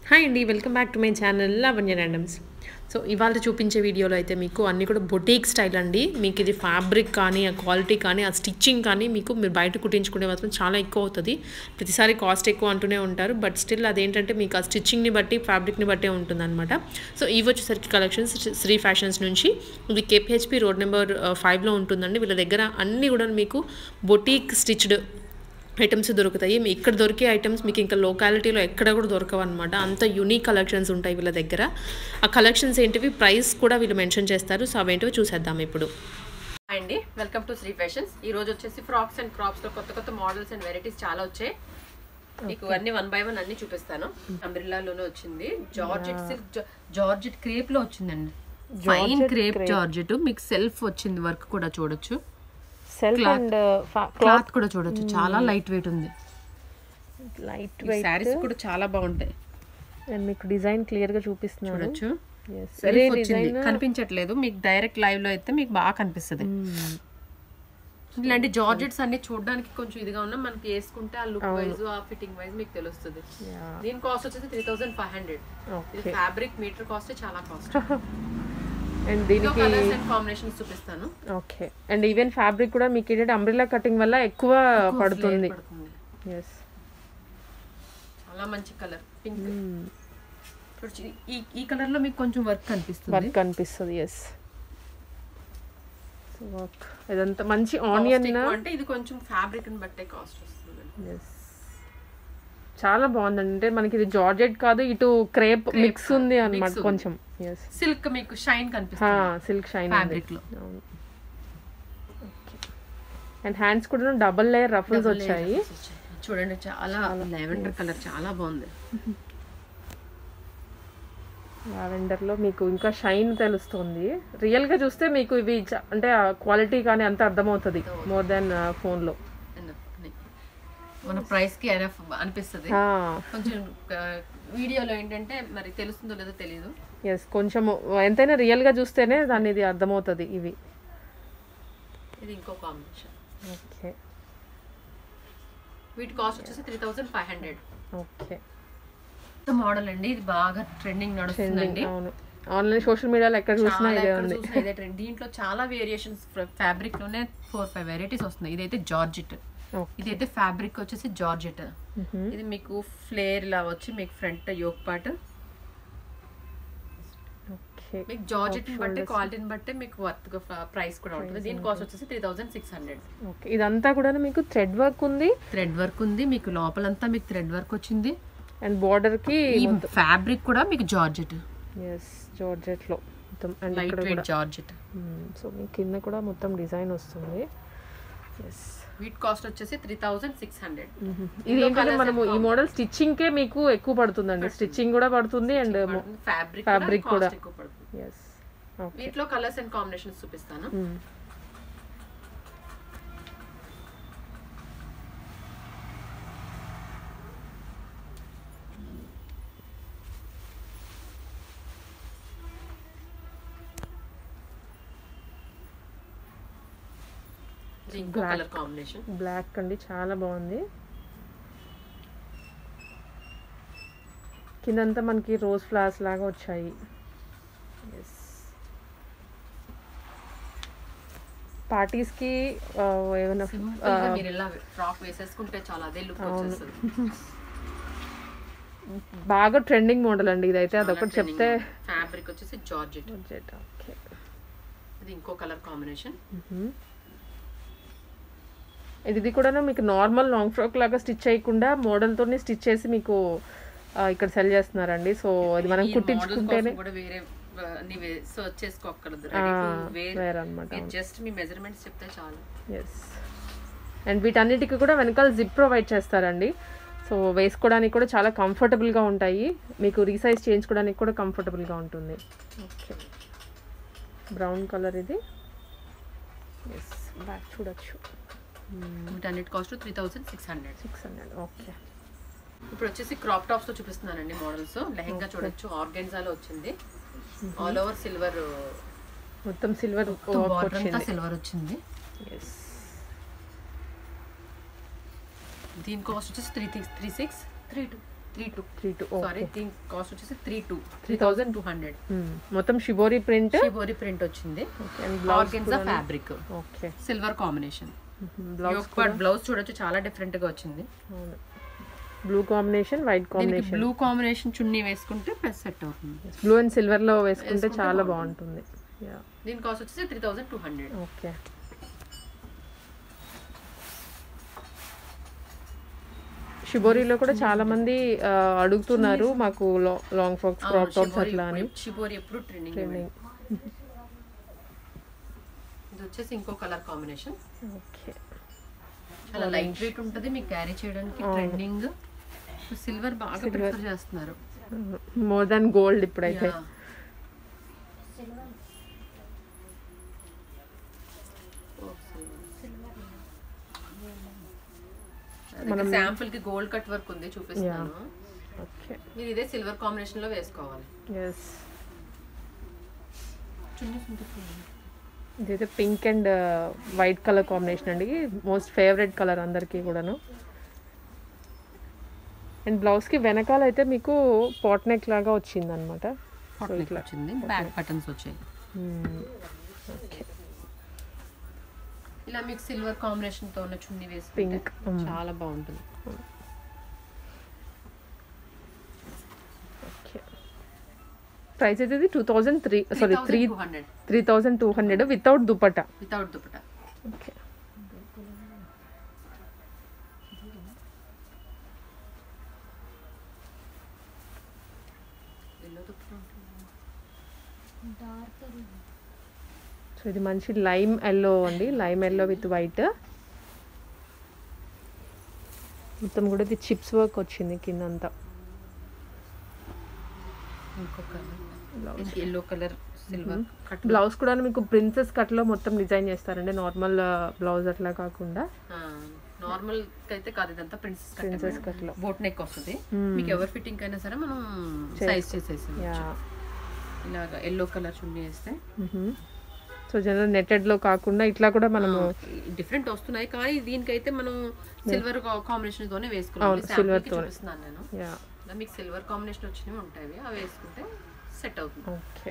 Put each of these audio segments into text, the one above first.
Hi అండి welcome back to my channel Lavanya randoms so ఇవాళ చూపించే వీడియోలో అయితే మీకు అన్నీ కూడా బొటీక్ స్టైల్ అండి మీకు ఇది ఫ్యాబ్రిక్ కానీ ఆ క్వాలిటీ కానీ ఆ స్టిచ్చింగ్ కానీ మీకు మీరు బయట కుట్టించుకునే మాత్రం చాలా ఎక్కువ అవుతుంది ప్రతిసారి కాస్ట్ ఎక్కువ అంటూనే ఉంటారు బట్ స్టిల్ అదేంటంటే మీకు ఆ స్టిచ్చింగ్ని బట్టి ఫ్యాబ్రిక్ని బట్టే ఉంటుంది అనమాట సో ఇవి వచ్చేసరికి కలెక్షన్స్ శ్రీ ఫ్యాషన్స్ నుంచి ఇది కేపిహెచ్పి రోడ్ నెంబర్ ఫైవ్లో ఉంటుందండి వీళ్ళ దగ్గర అన్నీ కూడా మీకు బొటీక్ స్టిచ్డ్ ఐటమ్స్ దొరుకుతాయి మీ ఇక్కడ దొరికే ఐటమ్స్ మీకు ఇంకా లోకాలిటీలో ఎక్కడ కూడా దొరకవు అనమాట అంత యూనిక్ కలెక్షన్స్ ఉంటాయి వీళ్ళ దగ్గర ఆ కలెక్షన్స్ ఏంటివి ప్రైస్ కూడా వీళ్ళు మెన్షన్ చేస్తారు సో అవేంటివి చూసేద్దాం ఇప్పుడు హాయ్ అండి వెల్కమ్ టు శ్రీ ఫ్యాషన్స్ ఈ రోజు వచ్చేసి ఫ్రాక్స్ అండ్ క్రాప్స్ లో కొత్త కొత్త మోడల్స్ అండ్ వెరైటీస్ చాలా వచ్చాయి మీకు అన్ని వన్ బై వన్ అన్ని చూపిస్తాను అంబ్రిల్లాలోనే వచ్చింది జార్జెట్ సిల్క్ జార్జెట్ క్రేప్ లో వచ్చిందండి ఫైన్ క్రేప్ జార్జెట్ మీకు సెల్ఫ్ వచ్చింది వర్క్ కూడా చూడొచ్చు సెల్ఫ్ అండ్ క్లాత్ కూడా చూడొచ్చు చాలా లైట్ వెయిట్ ఉంది లైట్ ఈ శారీస్ కూడా చాలా బాగుంటాయి అండ్ మీకు డిజైన్ క్లియర్గా చూపిస్తున్నాను చూడొచ్చు Yes. సెల్ఫ్ వచ్చింది కనిపించట్లేదు మీకు డైరెక్ట్ లైవ్ లో అయితే మీకు బాగా కనిపిస్తుంది ఇలాంటి జార్జెట్స్ అన్ని చూడడానికి కొంచెం ఇదిగా ఉన్నా మనకి వేసుకుంటే ఆ లుక్ వైజ్ ఆ ఫిట్టింగ్ వైజ్ మీకు తెలుస్తుంది Yeah. దీని కాస్ట్ వచ్చేసి త్రీ థౌసండ్ ఫైవ్ హండ్రెడ్ ఇది ఓకే ఫ్యాబ్రిక్ మీటర్ కాస్ట్ చాలా కాస్ట్ అండ్ ఇంకో దీనికి కలర్స్ అండ్ కాంబినేషన్స్ చూపిస్తాను ఓకే అండ్ ఈవెన్ ఫ్యాబ్రిక్ కూడా మీకు ఏంటంటే అంబ్రిల్లా కటింగ్ వల్ల ఎక్కువ పడుతుంది పడుతుంది ఎస్ చాలా మంచి కలర్ పింక్ చూడొచ్చు ఈ ఈ కలర్ లో మీకు కొంచెం వర్క్ కనిపిస్తుంది వర్క్ అనిపిస్తుంది ఎస్ వర్క్ ఇదంతా మంచి ఆనియన్ Cost ఎక్కువ అంటే ఇది కొంచెం ఫ్యాబ్రిక్ ని బట్టే కాస్ట్ వస్తుంది ఎస్ చాలా బాగుందండి అంటే మనకి ఇది జార్జెట్ కాదు ఇటు క్రేప్ మిక్స్ ఉంది అన్నమాట కొంచెం ఎస్ సిల్క్ మీకు షైన్ కనిపిస్తుంది సిల్క్ షైన్ ఫ్యాబ్రిక్ లో అండ్ హ్యాండ్స్ కూడా డబుల్ లేయర్ రఫల్స్ వచ్చాయి చూడండి చాలా లెవెండర్ కలర్ చాలా బాగుంది లావెండర్ లో మీకు ఇంకా షైన్ తెలుస్తుంది రియల్ గా చూస్తే మీకు ఇవి చ- అంటే క్వాలిటీ కానీ అంత అర్థమవుతుంది మోర్ దెన్ ఫోన్ లో Enough. మన ప్రైస్ కి ఎనఫ్ అనిపిస్తుంది కొంచెం వీడియోలో ఏంటంటే మరి తెలుస్తుందో లేదో తెలియదు ఎస్ కొంచెం ఎంతైనా రియల్ గా చూస్తేనే దాన్ని ఇది అర్థమవుతుంది ఇవి ఇది ఇంకో కాంబినేషన్ ఓకే వీటి కాస్ట్ వచ్చేసి three thousand five hundred okay model అండి ఇది బాగా ట్రెండింగ్ నడుస్తుందండి అవును ఆన్లైన్ సోషల్ మీడియాలో ఎక్కడ చూసినా చాలా ఇదే ఎక్కడ ఉంది చూసినా ఇదే ట్రెండ్ దీంట్లో చాలా వేరియేషన్స్ ఫ్యాబ్రిక్ లోనే ఫోర్ ఫైవ్ వెరైటీస్ వస్తున్నాయి ఇదైతే జార్జెట్ ఓకే ఇదైతే ఫ్యాబ్రిక్ వచ్చేసి జార్జెట్ ఇది మీకు ఫ్లేర్ ఇలా వచ్చి మీకు ఫ్రంట్ యోక్ పార్ట్ ఓకే మీకు జార్జెట్ బట్టి క్వాలిటీని బట్టి మీకు వర్త్ ప్రైస్ కూడా ఉంటుంది దీని కాస్ట్ వచ్చేసి three thousand six hundred okay ఇదంతా కూడా మీకు థ్రెడ్ వర్క్ ఉంది థ్రెడ్ వర్క్ ఉంది మీకు లోపలంతా మీకు థ్రెడ్ వర్క్ వచ్చింది అండ్ బార్డర్ కి ఈ ఫ్యాబ్రిక్ కూడా మీకు జార్జెట్ ఎస్ జార్జెట్ లో మొత్తం and light weight georgette so మీ కింద కూడా మొత్తం డిజైన్ వస్తుంది ఎస్ వీట్ కాస్ట్ వచ్చేసి త్రీ థౌసండ్ సిక్స్ హండ్రెడ్ ఇది ఏంటంటే మనము ఈ మోడల్ స్టిచ్చింగ్ కే మీకు ఎక్కువ పడుతుందండి స్టిచ్చింగ్ కూడా పడుతుంది అండ్ ఫ్యాబ్రిక్ Fabric కూడా. ఎక్కువ పడుతుంది ఎస్ ఓకే వీటిలో కలర్స్ అండ్ కాంబినేషన్స్ చూపిస్తాను ఇది ఇంకో కలర్ కాంబినేషన్ బ్లాక్ అండి చాలా బాగుంది కిందంతా మనకి రోజ్ ఫ్లవర్స్ లాగా వచ్చాయి ఎస్ పార్టీస్కి ఏమైనా సింపుల్ గా మీరు ఇలా ఫ్రాక్ వేసేసుకుంటే చాలా అదే లుక్ వచ్చేస్తుంది బాగా ట్రెండింగ్ మోడల్ అండి ఇదైతే అదొకటి చెప్తే ఫ్యాబ్రిక్ వచ్చేసి జార్జెట్ ఓకే ఇది ఇంకో కలర్ కాంబినేషన్ ఇది ఇది కూడా మీకు నార్మల్ లాంగ్ ఫ్రాక్ లాగా స్టిచ్ చేయకుండా మోడల్తోనే స్టిచ్ చేసి మీకు ఆ, ఇక్కడ సెల్ చేస్తున్నారండి సో ఇది మనం కుట్టించుకుంటేనే కూడా వేరే అన్ని సర్చ్ చేసుకోకూడదు వేరే అనమాట జస్ట్ మీ మెజర్మెంట్స్ చెప్తే చాలు ఎస్ అండ్ వీటన్నిటికీ కూడా వెనకాల జిప్ ప్రొవైడ్ చేస్తారండి సో వేసుకోవడానికి కూడా చాలా కంఫర్టబుల్గా ఉంటాయి మీకు రీసైజ్ చేయించుకోవడానికి కూడా కంఫర్టబుల్గా ఉంటుంది ఓకే బ్రౌన్ కలర్ ఇది ఎస్ బ్యాక్ చూడొచ్చు వీటన్నిటి cost three thousand six hundred six hundred okay ఇప్పుడు వచ్చేసి క్రాప్ టాప్స్ తో చూపిస్తున్నానండి మోడల్స్ లెహెంగా చూడొచ్చు ఆర్గెన్జాలో వచ్చింది ఆల్ ఓవర్ సిల్వర్ మొత్తం సిల్వర్ బార్డర్ అంతా సిల్వర్ వచ్చింది ఎస్ దీని కాస్ట్ వచ్చేసి three three six three two three two three two sorry దీని కాస్ట్ వచ్చేసి three two three 3000 thousand two hundred మొత్తం షిబోరి ప్రింట్ షిబోరి ప్రింట్ వచ్చింది and blouse organza fabric okay silver combination blouse blouse చూడొచ్చు చాలా different గా వచ్చింది అవును blue combination white దీనికి కాంబినేషన్ బ్లూ కాంబినేషన్ చున్నీ వేసుకుంటే ప్లస్ సెట్ అవుతుంది బ్లూ అండ్ సిల్వర్ లో వేసుకుంటే చాలా బాగుంటుంది యా దీని కాస్ట్ వచ్చేసి three thousand two hundred okay షిబోరిలో కూడా చాలా మంది ఆ, అడుగుతున్నారు మాకు లాంగ్ ఫ్రాక్స్ క్రాప్ టాప్స్ అట్లా అని షిబోరి ఎప్పుడు ట్రెండింగ్ ట్రెండింగ్ ఇది వచ్చేసి ఇంకో కలర్ కాంబినేషన్ ఓకే చాలా లైట్ వెయిట్ ఉంటుంది మీకు క్యారీ చేయడానికి ట్రెండింగ్ సిల్వర్ బాగా ప్రిఫర్ చేస్తున్నారు మోర్ దాన్ గోల్డ్ ఇప్పుడైతే Yeah. Oh, silver. శాంపుల్ కి గోల్డ్ కట్ వర్క్ ఉంది చూపిస్తాను ఓకే మీరు ఇదే సిల్వర్ కాంబినేషన్ లో వేసుకోవాలి ఎస్ చున్నీ ఉంటుంది ఇదైతే pink and white colour combination అండి మోస్ట్ ఫేవరెట్ కలర్ అందరికీ కూడాను అండ్ బ్లౌజ్కి వెనకాల అయితే మీకు పాట్ నెక్ లాగా వచ్చింది అనమాట ఇట్లా వచ్చింది బ్యాక్ బటన్స్ వచ్చాయి ఓకే ఇలా మీకు సిల్వర్ కాంబినేషన్ తో ఉన్న చున్నీ వేసుకుంటే పింక్ చాలా బాగుంటుంది ఓకే ప్రైస్ అయితే ఇది two thousand three sorry three two hundred three thousand two hundred without dupatta without dupatta okay yellow dupatta ఉంటుంది సో ఇది మంచి లైమ్ ఎల్లో అండి లైమ్ ఎల్లో విత్ వైట్ మొత్తం కూడా ఇది చిప్స్ వర్క్ వచ్చింది కిందంతా ఇంకో colour yellow colour silver cut blouse కూడా మీకు ప్రిన్సెస్ కట్లో మొత్తం డిజైన్ చేస్తారండి నార్మల్ బ్లౌజ్ అట్లా కాకుండా నార్మల్ అయితే కాదు ఇదంతా ప్రిన్సెస్ ప్రిన్సెస్ కట్లో బోట్ నెక్ వస్తుంది మీకు ఎవరి ఫిట్టింగ్ అయినా సరే మనం సైజ్ చేసేసి యా ఇలాగా ఎల్లో కలర్ చున్నీ వేస్తే సో జనరల్ నెట్టెడ్లో కాకుండా ఇట్లా కూడా మనము డిఫరెంట్ వస్తున్నాయి కానీ దీనికైతే మనం సిల్వర్ కాంబినేషన్ తోనే అవును, వేసుకున్నాం silver సిల్వర్ తోనే. చూపిస్తున్నాను నేను యా ఇలా మీకు సిల్వర్ కాంబినేషన్ వచ్చినవి ఉంటాయి అవి వేసుకుంటే సెట్ అవుతుంది ఓకే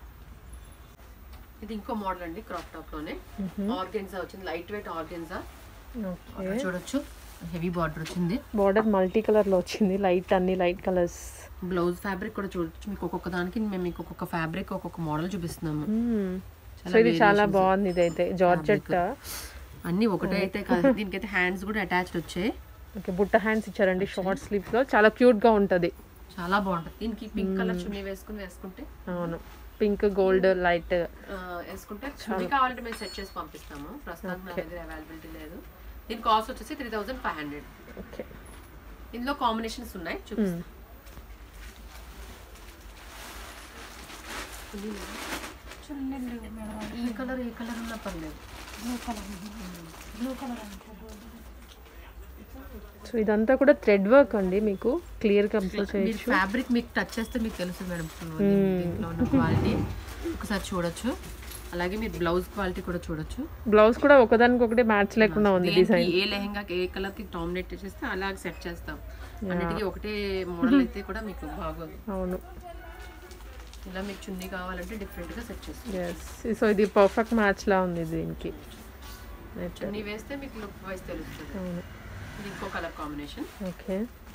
ఇది ఇంకో మోడల్ అండి క్రాప్ టాప్ లోనే ఆర్గెన్జా వచ్చింది లైట్ వెయిట్ ఆర్గెన్జా ఓకే చూడొచ్చు హెవీ బార్డర్ వచ్చింది బార్డర్ మల్టీ కలర్లో వచ్చింది లైట్ అన్ని లైట్ కలర్స్ బ్లౌజ్ ఫ్యాబ్రిక్ కూడా చూడొచ్చు మీకు ఒక్కొక్క దానికి మేము మీకు ఒక్కొక్క ఫ్యాబ్రిక్ ఒక్కొక్క మోడల్ చూపిస్తున్నాము సో ఇది చాలా బాగుంది ఇదైతే జార్జెట్ అన్ని ఒకటే అయితే కాదు దీనికైతే హ్యాండ్స్ కూడా అటాచ్డ్ వచ్చాయి ఓకే బుట్ట హ్యాండ్స్ ఇచ్చారండి షార్ట్ స్లీవ్స్ లో చాలా క్యూట్ గా ఉంటది చాలా బాగుంటుంది దీనికి పింక్ కలర్ చున్నీ వేసుకుని వేసుకుంటే అవును పింక్ గోల్డ్ లైట్ ఆ, వేసుకుంటే చున్నీ కావాలంటే మేము సెట్ చేసి పంపిస్తాము ప్రస్తుతానికి నా దగ్గర అవైలబిలిటీ లేదు దీని కాస్ట్ వచ్చేసి three thousand five hundred okay ఇందులో కాంబినేషన్స్ ఉన్నాయి చూపిస్తాను ఈ కలర్ ఏ కలర్ ఉన్నా పర్లేదు సో ఇదంతా కూడా థ్రెడ్ వర్క్ అండి మీకు క్లియర్ గా అబ్జర్వ్ మీరు చేయొచ్చు ఫ్యాబ్రిక్ మీకు టచ్ చేస్తే మీకు తెలుస్తుంది మేడం దీంట్లో ఉన్న క్వాలిటీ ఒకసారి చూడొచ్చు అలాగే మీరు బ్లౌజ్ క్వాలిటీ కూడా చూడొచ్చు బ్లౌజ్ కూడా ఒకదానికి ఒకటి మ్యాచ్ లేకుండా ఉంది దేనికి డిజైన్ ఏ లెహంగాకి ఏ కలర్ కి డామినేట్ చేస్తే అలాగే సెట్ చేస్తాం అన్నిటికీ ఒకటే మోడల్ అయితే కూడా మీకు బాగోదు అవును ఇలా మీకు చున్నీ కావాలంటే డిఫరెంట్ గా సెట్ చేస్తాం ఎస్ సో ఇది పర్ఫెక్ట్ మ్యాచ్ లా ఉంది దీనికి Net. చున్నీ వేస్తే మీకు లుక్ వైజ్ తెలుస్తుంది అవును ఇది ఇంకో కలర్ కాంబినేషన్ ఓకే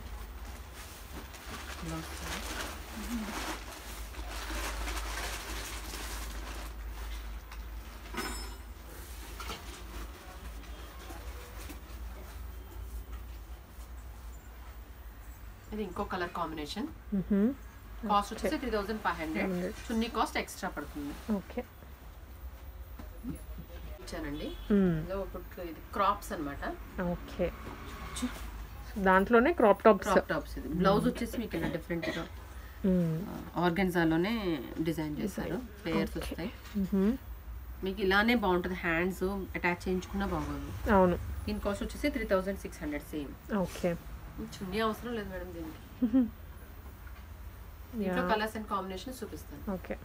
ఇది ఇంకో కలర్ కాంబినేషన్ మ్హూ. కాస్ట్ వచ్చేసి three thousand five hundred chunni cost extra పడుతుంది ఓకే ఇచ్చానండి మ్మ్. ఇందులో ఇప్పుడు ఇది క్రాప్స్ అన్నమాట ఓకే దాంట్లోనే క్రాప్ టాప్స్ క్రాప్ టాప్స్ ఇది బ్లౌజ్ వచ్చేసి మీకు ఇలా డిఫరెంట్ గా ఆర్గన్జాలోనే డిజైన్ చేశారు లేయర్స్ వస్తాయి మీకు ఇలానే బాగుంటుంది హ్యాండ్స్ అటాచ్ చేయించుకున్నా బాగోదు అవును దీని కాస్ట్ వచ్చేసి three thousand six hundred same okay chunni అవసరం లేదు మేడం దీనికి దీంట్లో కలర్స్ అండ్ కాంబినేషన్ చూపిస్తాను ఓకే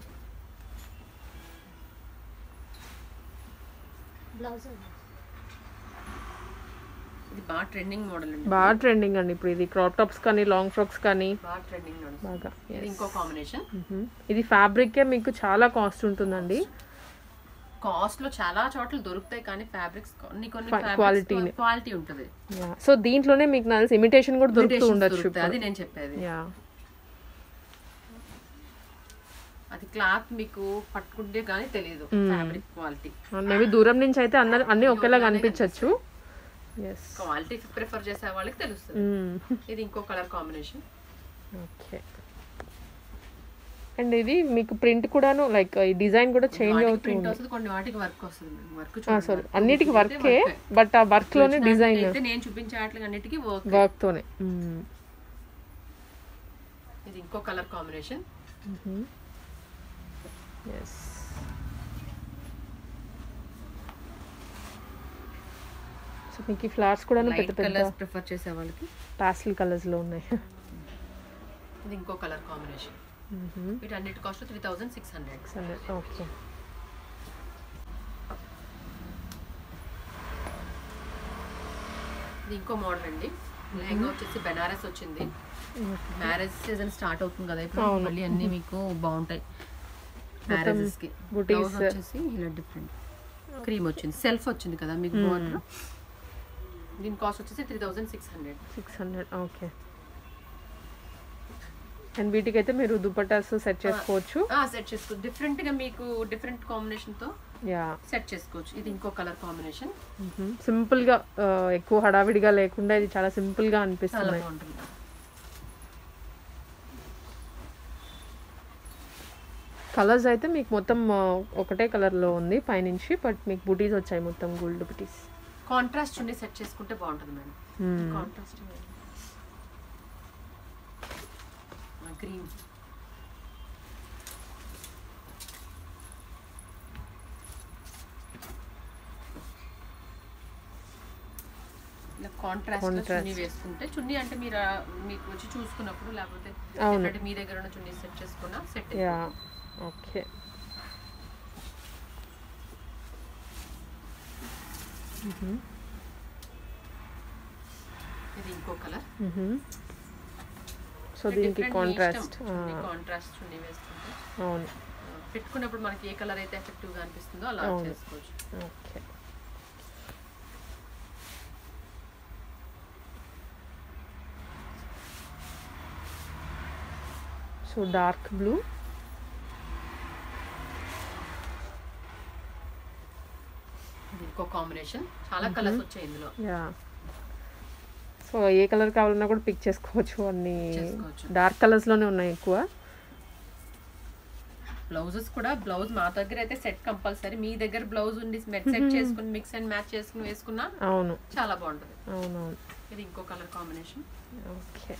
ఇది బాగా ట్రెండింగ్ మోడల్ అండి బాగా ట్రెండింగ్ అండి ఇప్పుడు ఇది క్రాప్ టాప్స్ కానీ లాంగ్ ఫ్రాక్స్ కానీ బాగా ట్రెండింగ్ నడుస్తుంది బాగా ఇది ఇంకో కాంబినేషన్ మ్మ్. ఇది ఫ్యాబ్రికే మీకు చాలా కాస్ట్ ఉంటుందండి కాస్ట్ లో చాలా చోట్ల దొరుకుతాయి కానీ ఫ్యాబ్రిక్స్ కొన్ని కొన్ని quality క్వాలిటీ ఉంటుంది సో దీంట్లోనే మీకు నాకు తెలిసి ఇమిటేషన్ కూడా దొరుకుతూ Imitations ఉండొచ్చు దొరుకుతాయి. అది నేను చెప్పేది యా అది క్లాత్ మీకు పట్టుకుంటే కానీ తెలియదు ఫ్యాబ్రిక్ క్వాలిటీ మేబీ దూరం నుంచి అయితే అందరు అన్ని ఒకేలాగా అనిపించవచ్చు ఎస్ క్వాలిటీ ప్రిఫర్ చేసే వాళ్ళకి తెలుస్తుంది ఇది ఇంకో కలర్ కాంబినేషన్ ఓకే అండ్ ఇది మీకు ప్రింట్ కూడాను లైక్ ఈ డిజైన్ కూడా చేంజ్ అవుతుంది ప్రింట్ వస్తుంది కొన్ని వాటికి వర్క్ వస్తుంది వర్క్ సారీ అన్నిటికి వర్కే బట్ ఆ వర్క్ లోనే డిజైన్ అయితే నేను చూపించే వాటికి అన్నిటికీ వర్క్ వర్క్ తోనే మ్మ్. ఇది ఇంకో కలర్ కాంబినేషన్ ఎస్ సో మీకు ఈ ఫ్లవర్స్ కూడా పెద్ద లైట్ పెద్ద కలర్స్ ప్రిఫర్ చేసే వాళ్ళకి పాస్టల్ కలర్స్ లో ఉన్నాయి ఇది ఇంకో కలర్ కాంబినేషన్ వీటన్నిటి cost three thousand six hundred okay ఇది ఇంకో మోడల్ అండి లెహంగా వచ్చేసి బెనారస్ వచ్చింది మ్యారేజ్ సీజన్ స్టార్ట్ అవుతుంది కదా ఇప్పుడు మళ్ళీ అన్ని మీకు బాగుంటాయి మ్యారేజెస్ కి boutique Blouse వచ్చేసి ఇలా డిఫరెంట్ క్రీమ్ వచ్చింది సెల్ఫ్ వచ్చింది కదా మీకు బార్డర్ దీని కాస్ట్ వచ్చేసి three thousand six hundred six hundred okay and వీటికైతే మీరు దుపట్టాస్ సెట్ చేసుకోవచ్చు సెట్ చేసుకోవచ్చు డిఫరెంట్ గా మీకు డిఫరెంట్ కాంబినేషన్ తో యా సెట్ చేసుకోవచ్చు ఇది ఇంకో కలర్ కాంబినేషన్ సింపుల్ గా ఆ, ఎక్కువ హడావిడిగా లేకుండా ఇది చాలా సింపుల్ గా చాలా అనిపిస్తుంది బాగుంటుంది కలర్స్ అయితే మీకు మొత్తం ఆ, ఒకటే కలర్ లో ఉంది పైనుంచి బట్ మీకు బుటీస్ వచ్చాయి మొత్తం గోల్డ్ బుటీస్ కాంట్రాస్ట్ చున్నీ సెట్ చేసుకుంటే బాగుంటుంది మేడం కాంట్రాస్ట్ గ్రీన్ ఇలా కాంట్రాస్ట్ చున్నీ వేసుకుంటే చున్నీ అంటే మీరు ఆ, మీకు వచ్చి చూసుకున్నప్పుడు లేకపోతే అవును. separate మీ దగ్గర ఉన్న చున్నీ సెట్ చేసుకున్నా సెట్ యా ఓకే ఇది ఇంకో కలర్ సో దీనికి కాంట్రాస్ట్ కాంట్రాస్ట్ చున్నీ వేసుకుంటే అవును ఆ, పెట్టుకున్నప్పుడు మనకి ఏ కలర్ అయితే ఎఫెక్టివ్ గా అనిపిస్తుందో అలా అవును. చేసుకోవచ్చు ఓకే సో డార్క్ బ్లూ ఇది ఇంకో కాంబినేషన్ చాలా కలర్స్ వచ్చాయి ఇందులో యా సో ఏ కలర్ కావాలన్నా కూడా పిక్ చేసుకోవచ్చు అన్ని చేసుకోవచ్చు. డార్క్ కలర్స్ లోనే ఉన్నాయి ఎక్కువ బ్లౌజెస్ కూడా బ్లౌజ్ మా దగ్గర అయితే సెట్ కంపల్సరీ మీ దగ్గర బ్లౌజ్ ఉండి సెట్ చేసుకుని మిక్స్ అండ్ మ్యాచ్ చేసుకుని వేసుకున్నా అవును చాలా బాగుంటుంది అవునవును ఇది ఇంకో కలర్ కాంబినేషన్ ఓకే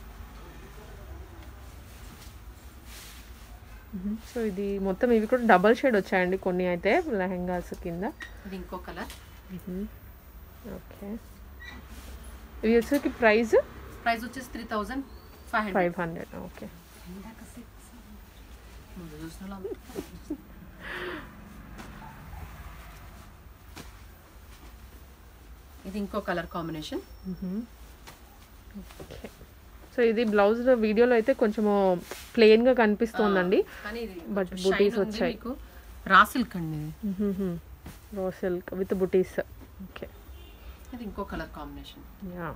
సో ఇది మొత్తం ఇవి కూడా డబల్ షేడ్ వచ్చాయండి కొన్ని అయితే లెహంగాస్ కింద ఇది ఇంకో కలర్ ఓకే ఇవి వచ్చేసి ప్రైస్ ప్రైస్ వచ్చేసి three thousand five hundred five hundred okay ముందు చూసిన ఇది ఇంకో కలర్ కాంబినేషన్ ఓకే సో ఇది బ్లౌజ్ వీడియోలో అయితే కొంచెము ప్లెయిన్ గా కనిపిస్తోందండి కానీ ఇది But కొంచెం booties shine ఉంది వచ్చాయి. మీకు రా సిల్క్ అండి ఇది. రో సిల్క్ విత్ బుటీస్ ఓకే ఇది ఇంకో కలర్ కాంబినేషన్ యా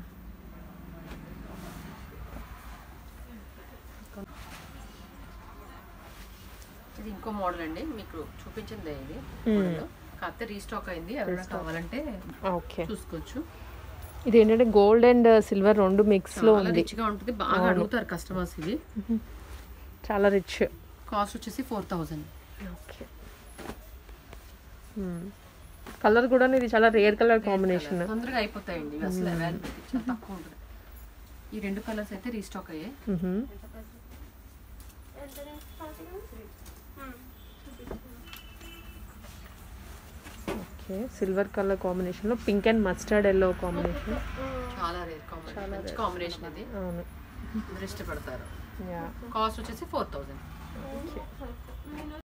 ఇది ఇంకో మోడల్ అండి మీకు చూపించిందే ఇది model. కాకపోతే రీస్టాక్ అయింది ఎవరైనా కావాలంటే ఓకే చూసుకోవచ్చు ఇది ఏంటంటే గోల్డ్ అండ్ సిల్వర్ రెండు మిక్స్ లో చాలా ఉంది రిచ్ గా ఉంటుంది బాగా అడుగుతారు కస్టమర్స్ ఇది చాలా రిచ్ కాస్ట్ వచ్చేసి ఫోర్ థౌజండ్ ఓకే కలర్ కూడా ఇది చాలా రేర్ కలర్ కాంబినేషన్ తొందరగా అయిపోతాయండి ఇవి అసలు అవైలబిలిటీ చాలా తక్కువ ఉంటుంది ఈ రెండు కలర్స్ అయితే రీస్టాక్ అయ్యాయి ఓకే సిల్వర్ కలర్ కాంబినేషన్ లో pink and mustard yellow combination చాలా రేర్ కాంబినేషన్ మంచి కాంబినేషన్ ఇది అవును అందరూ ఇష్టపడతారు యా కాస్ట్ వచ్చేసి ఫోర్ థౌజండ్ ఓకే